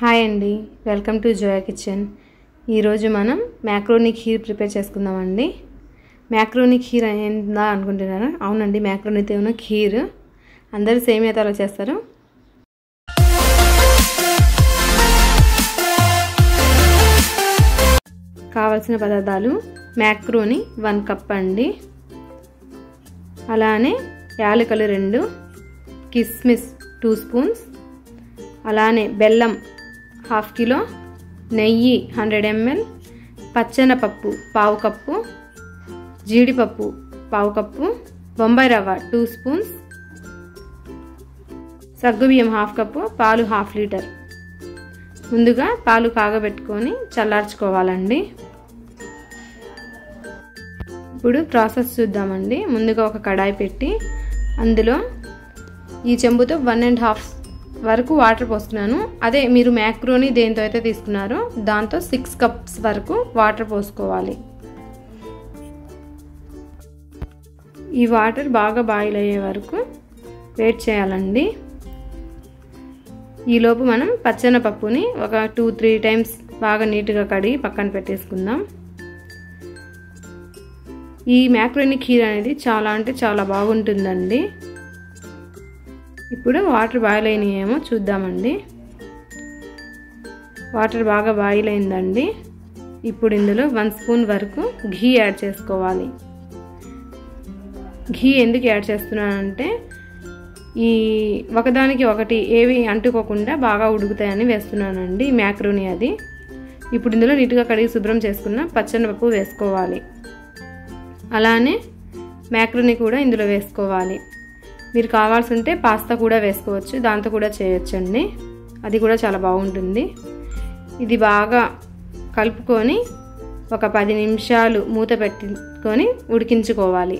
hi అండి welcome to Zoya kitchen ఈరోజు మనం మ్యాక్రోనీ ఖీర్ ప్రిపేర్ చేసుకుందామండి మ్యాక్రోనీ ఖీర్ అయిందా అనుకుంటున్నారా అవునండి మ్యాక్రోనీతో ఉన్న ఖీర్ అందరూ సేమ్ అయితే అలా చేస్తారు కావలసిన పదార్థాలు మ్యాక్రోని వన్ కప్ అండి అలానే యాలకులు రెండు కిస్మిస్ టూ స్పూన్స్ అలానే బెల్లం హాఫ్ కిలో నెయ్యి హండ్రెడ్ ఎంఎల్ పచ్చెనపప్పు పావు కప్పు జీడిపప్పు పావు కప్పు బొంబాయి రవ్వ టూ స్పూన్స్ సగ్గుబియ్యం హాఫ్ కప్పు పాలు హాఫ్ లీటర్ ముందుగా పాలు కాగబెట్టుకొని చల్లార్చుకోవాలండి ఇప్పుడు ప్రాసెస్ చూద్దామండి ముందుగా ఒక కడాయి పెట్టి అందులో ఈ చెంబుతో వన్ అండ్ హాఫ్ వరకు వాటర్ పోసుకున్నాను అదే మీరు మ్యాక్రోని దేంతో అయితే తీసుకున్నారో దాంతో సిక్స్ కప్స్ వరకు వాటర్ పోసుకోవాలి ఈ వాటర్ బాగా బాయిల్ అయ్యే వరకు వెయిట్ చేయాలండి ఈలోపు మనం పచ్చెనపప్పుని ఒక టూ త్రీ టైమ్స్ బాగా నీట్గా కడిగి పక్కన పెట్టేసుకుందాం ఈ మ్యాక్రోని ఖీర్ అనేది చాలా అంటే చాలా బాగుంటుందండి ఇప్పుడు వాటర్ బాయిల్ అయినాయేమో చూద్దామండి వాటర్ బాగా బాయిల్ అయిందండి ఇప్పుడు ఇందులో వన్ స్పూన్ వరకు ఘీ యాడ్ చేసుకోవాలి ఘీ ఎందుకు యాడ్ చేస్తున్నానంటే ఈ ఒకదానికి ఒకటి ఏవి అంటుకోకుండా బాగా ఉడుకుతాయని వేస్తున్నానండి మ్యాక్రోని అది ఇప్పుడు ఇందులో నీట్గా కడిగి శుభ్రం చేసుకున్న పచ్చనిపప్పు వేసుకోవాలి అలానే మ్యాక్రోని కూడా ఇందులో వేసుకోవాలి మీరు కావాల్సి ఉంటే పాస్తా కూడా వేసుకోవచ్చు దాంతో కూడా చేయొచ్చండి అది కూడా చాలా బాగుంటుంది ఇది బాగా కలుపుకొని ఒక పది నిమిషాలు మూత పెట్టుకొని ఉడికించుకోవాలి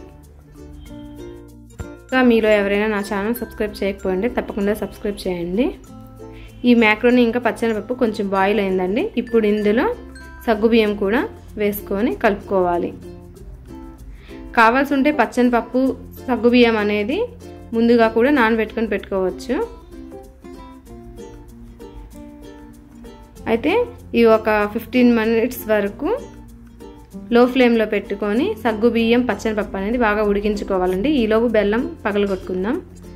ఇంకా మీలో ఎవరైనా నా ఛానల్ సబ్స్క్రైబ్ చేయకపోయింటే తప్పకుండా సబ్స్క్రైబ్ చేయండి ఈ మ్యాక్రోని ఇంకా పచ్చనిపప్పు కొంచెం బాయిల్ అయిందండి ఇప్పుడు ఇందులో సగ్గుబియ్యం కూడా వేసుకొని కలుపుకోవాలి కావాల్సి ఉంటే పచ్చనిపప్పు సగ్గుబియ్యం అనేది ముందుగా కూడా నానబెట్టుకొని పెట్టుకోవచ్చు అయితే ఇవి ఒక ఫిఫ్టీన్ మినిట్స్ వరకు లో ఫ్లేమ్లో పెట్టుకొని సగ్గు బియ్యం పచ్చనిపప్పు అనేది బాగా ఉడికించుకోవాలండి ఈలోపు బెల్లం పగలగొట్టుకుందాం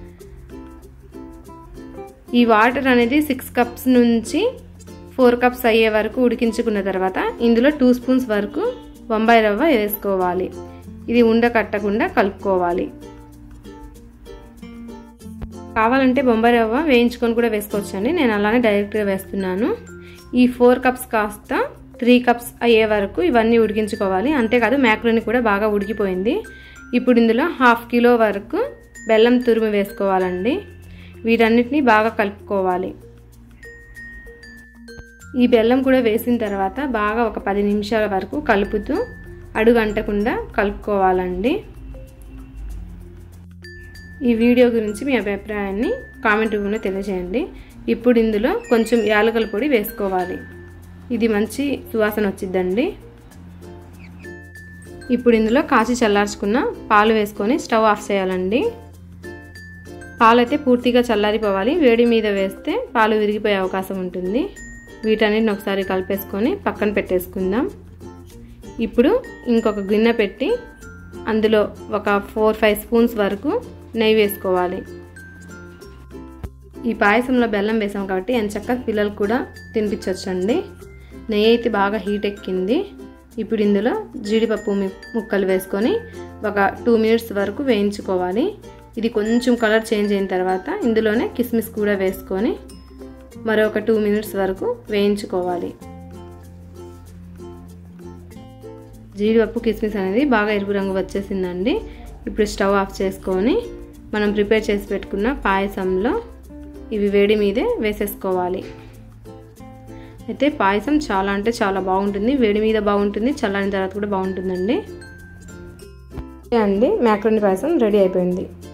ఈ వాటర్ అనేది సిక్స్ కప్స్ నుంచి ఫోర్ కప్స్ అయ్యే వరకు ఉడికించుకున్న తర్వాత ఇందులో టూ స్పూన్స్ వరకు బొంబాయి రవ్వ వేసుకోవాలి ఇది ఉండకట్టకుండా కలుపుకోవాలి కావాలంటే బొంబాయి రవ్వ వేయించుకొని కూడా వేసుకోవచ్చండి నేను అలానే డైరెక్ట్గా వేస్తున్నాను ఈ ఫోర్ కప్స్ కాస్త త్రీ కప్స్ అయ్యే వరకు ఇవన్నీ ఉడికించుకోవాలి అంతేకాదు మ్యాక్రోని కూడా బాగా ఉడికిపోయింది ఇప్పుడు ఇందులో హాఫ్ కిలో వరకు బెల్లం తురుము వేసుకోవాలండి వీటన్నిటిని బాగా కలుపుకోవాలి ఈ బెల్లం కూడా వేసిన తర్వాత బాగా ఒక పది నిమిషాల వరకు కలుపుతూ అడుగు అంటకుండా కలుపుకోవాలండి ఈ వీడియో గురించి మీ అభిప్రాయాన్ని కామెంట్ రూపంలో తెలియజేయండి ఇప్పుడు ఇందులో కొంచెం యాలకల పొడి వేసుకోవాలి ఇది మంచి సువాసన వచ్చిద్దండి ఇప్పుడు ఇందులో కాచి చల్లార్చుకున్న పాలు వేసుకొని స్టవ్ ఆఫ్ చేయాలండి పాలు అయితే పూర్తిగా చల్లారిపోవాలి వేడి మీద వేస్తే పాలు విరిగిపోయే అవకాశం ఉంటుంది వీటన్నిటిని ఒకసారి కలిపేసుకొని పక్కన పెట్టేసుకుందాం ఇప్పుడు ఇంకొక గిన్నె పెట్టి అందులో ఒక ఫోర్ ఫైవ్ స్పూన్స్ వరకు నెయ్యి వేసుకోవాలి ఈ పాయసంలో బెల్లం వేసాం కాబట్టి ఎంచక్క పిల్లలకు కూడా తినిపించవచ్చండి నెయ్యి అయితే బాగా హీట్ ఎక్కింది ఇప్పుడు ఇందులో జీడిపప్పు ముక్కలు వేసుకొని ఒక టూ మినిట్స్ వరకు వేయించుకోవాలి ఇది కొంచెం కలర్ చేంజ్ అయిన తర్వాత ఇందులోనే కిస్మిస్ కూడా వేసుకొని మరొక టూ మినిట్స్ వరకు వేయించుకోవాలి జీడిపప్పు కిస్మిస్ అనేది బాగా ఎరుపు రంగు వచ్చేసిందండి ఇప్పుడు స్టవ్ ఆఫ్ చేసుకొని మనం ప్రిపేర్ చేసి పెట్టుకున్న పాయసంలో ఇవి వేడి మీదే వేసేసుకోవాలి అయితే పాయసం చాలా అంటే చాలా బాగుంటుంది వేడి మీద బాగుంటుంది చల్లని తర్వాత కూడా బాగుంటుందండి అండి మ్యాక్రోని పాయసం రెడీ అయిపోయింది